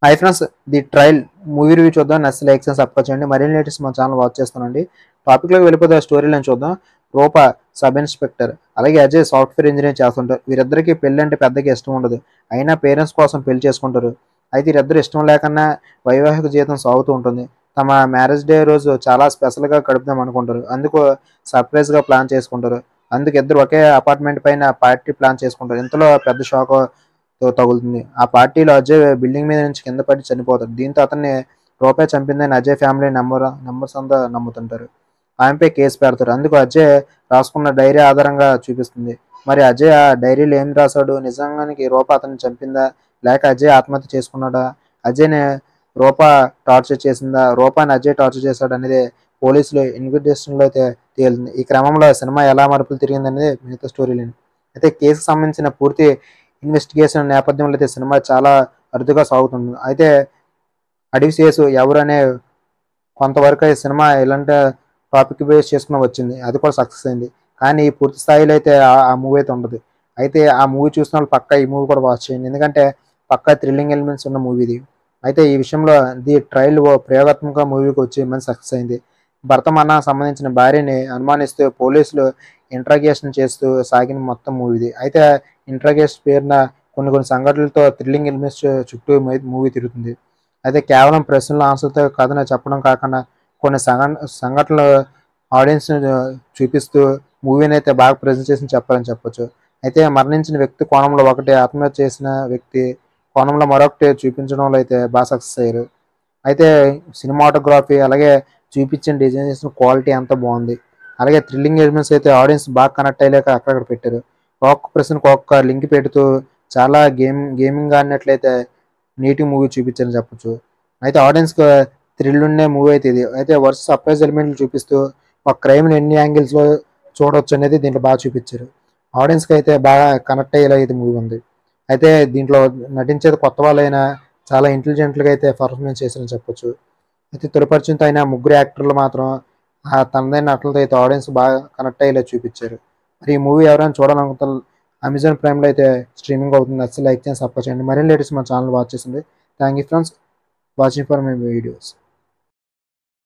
high friends the trial movie review చూద్దాం next likes and subscribe చేయండి మరిన్ని latest మన ఛానల్ వాచ్ చేస్తానండి టాపిక్లోకి వెళ్ళిపోతే స్టోరీ లైన్ చూద్దాం రూప సబ్ ఇన్స్పెక్టర్ అలాగే అజయ్ సాఫ్ట్వేర్ ఇంజనీర్ చేస్తుంటారు వీరిద్దరికి పెళ్లి అంటే పెద్దగా ఇష్టం ఉండదు అయినా పేరెంట్స్ కోసం పెళ్లి చేసుకుంటారు అయితే వీరిద్దరు ఇష్టం లేకన్నా వైవాహిక జీవితం సాగుతూ ఉంటుంది తమ మ్యారేజ్ డే రోజు చాలా స్పెషల్గా గడుపుదాం అనుకుంటారు అందుకు సర్ప్రైజ్గా ప్లాన్ చేసుకుంటారు అందుకు ఇద్దరు ఒకే అపార్ట్మెంట్ పైన పార్టీ ప్లాన్ చేసుకుంటారు ఇంతలో పెద్ద షాక్ తో తగులుతుంది ఆ పార్టీలో అజయ్ బిల్డింగ్ మీద నుంచి కింద పడి చనిపోతాడు దీంతో అతన్ని రూపాయి చంపిందని అజయ్ ఫ్యామిలీ నెంబర్ నెంబర్స్ అంతా నమ్ముతుంటారు ఆమెపై కేసు పెడతారు అందుకు అజయ్ రాసుకున్న డైరీ ఆధారంగా చూపిస్తుంది మరి అజయ్ ఆ డైరీలో ఏం రాశాడు నిజంగానికి రూప అతన్ని చంపిందా లేక అజయ్ ఆత్మహత్య చేసుకున్నాడా అజయ్ని రూప టార్చర్ చేసిందా రూపాని అజయ్ టార్చర్ చేశాడు అనేది పోలీసులు ఇన్వెస్టిగేషన్లో అయితే తేలుతుంది ఈ క్రమంలో సినిమా ఎలా మలుపులు తిరిగిందనేది మిగతా స్టోరీ లైన్ అయితే కేసుకు సంబంధించిన పూర్తి ఇన్వెస్టిగేషన్ నేపథ్యంలో అయితే సినిమా చాలా అరుదుగా సాగుతుంది అయితే అడవి కేసు ఎవరు అనే కొంతవరకు ఈ సినిమా ఇలాంటి టాపిక్ బేస్ చేసుకుని వచ్చింది అది కూడా సక్సెస్ అయింది కానీ పూర్తి స్థాయిలో అయితే ఆ- ఆ మూవీ అయితే ఉండదు అయితే ఆ మూవీ చూసిన వాళ్ళు పక్కా ఈ మూవీ కూడా వాచ్ చేయండి ఎందుకంటే పక్కా థ్రిల్లింగ్ ఎలిమెంట్స్ ఉన్న మూవీ ఇది అయితే ఈ విషయంలో ది ట్రయల్ ఓ ప్రయోగాత్మక మూవీకి వచ్చి మంచి సక్సెస్ అయింది భర్త మరణానికి సంబంధించిన భార్యని అనుమానిస్తూ పోలీసులు ఇంట్రాగేషన్ చేస్తూ సాగిన మొత్తం మూవీ ఇది అయితే ఇంట్రాగేషన్ పేరున కొన్ని కొన్ని సంఘటనలతో థ్రిల్లింగ్ ఎలిమెంట్స్ చుట్టూ మూవీ తిరుగుతుంది అయితే కేవలం ప్రశ్నల ఆన్సర్తో కథను చెప్పడం కాకుండా కొన్ని సంఘ సంఘటనలు ఆడియన్స్ చూపిస్తూ మూవీని అయితే బాగా ప్రజెంట్ చేసి చెప్పాలని చెప్పొచ్చు అయితే మరణించిన వ్యక్తి కోణంలో ఒకటి ఆత్మహత్య చేసిన వ్యక్తి కోణంలో మరొకటి చూపించడంలో అయితే బాగా సక్సెస్ అయ్యారు అయితే సినిమాటోగ్రఫీ అలాగే చూపించిన డిజైన్ చేసిన క్వాలిటీ అంతా బాగుంది అలాగే థ్రిల్లింగ్ ఎలిమెంట్స్ అయితే ఆడియన్స్ బాగా కనెక్ట్ అయ్యేలాక అక్కడక్కడ పెట్టారు ఒక్కొక్క ప్రశ్నకు ఒక్కొక్క లింక్ పెడుతూ చాలా గేమ్ గేమింగ్ ఆడినట్లయితే నీటి మూవీ చూపించారని చెప్పొచ్చు అయితే ఆడియన్స్కి థ్రిల్ ఉండే మూవీ అయితే ఇది అయితే వరుస సర్ప్రైజ్ ఎలిమెంట్లు చూపిస్తూ ఒక క్రైమ్ని ఎన్ని యాంగిల్స్లో చూడొచ్చు అనేది దీంట్లో బాగా చూపించారు ఆడియన్స్కి అయితే బాగా కనెక్ట్ అయ్యేలా ఇది మూవీ ఉంది అయితే దీంట్లో నటించేది కొత్త వాళ్ళైనా చాలా ఇంటెలిజెంట్గా అయితే పర్ఫార్మెన్స్ చేశారని చెప్పొచ్చు అయితే తొలిపరిచయంతో అయిన ముగ్గురు యాక్టర్లు మాత్రం ఆ తనదైన నటులతో అయితే ఆడియన్స్ బాగా కనెక్ట్ అయ్యేలా చూపించారు మరి ఈ మూవీ ఎవరైనా చూడాలనుకుంటే అమెజాన్ ప్రైమ్లో అయితే స్ట్రీమింగ్ అవుతుంది అసలు లైక్ చేసి సపోర్ట్ చేయండి మరిన్ని లేటెస్ట్ మా ఛానల్ వాచ్ చేసింది thank you friends watching for my videos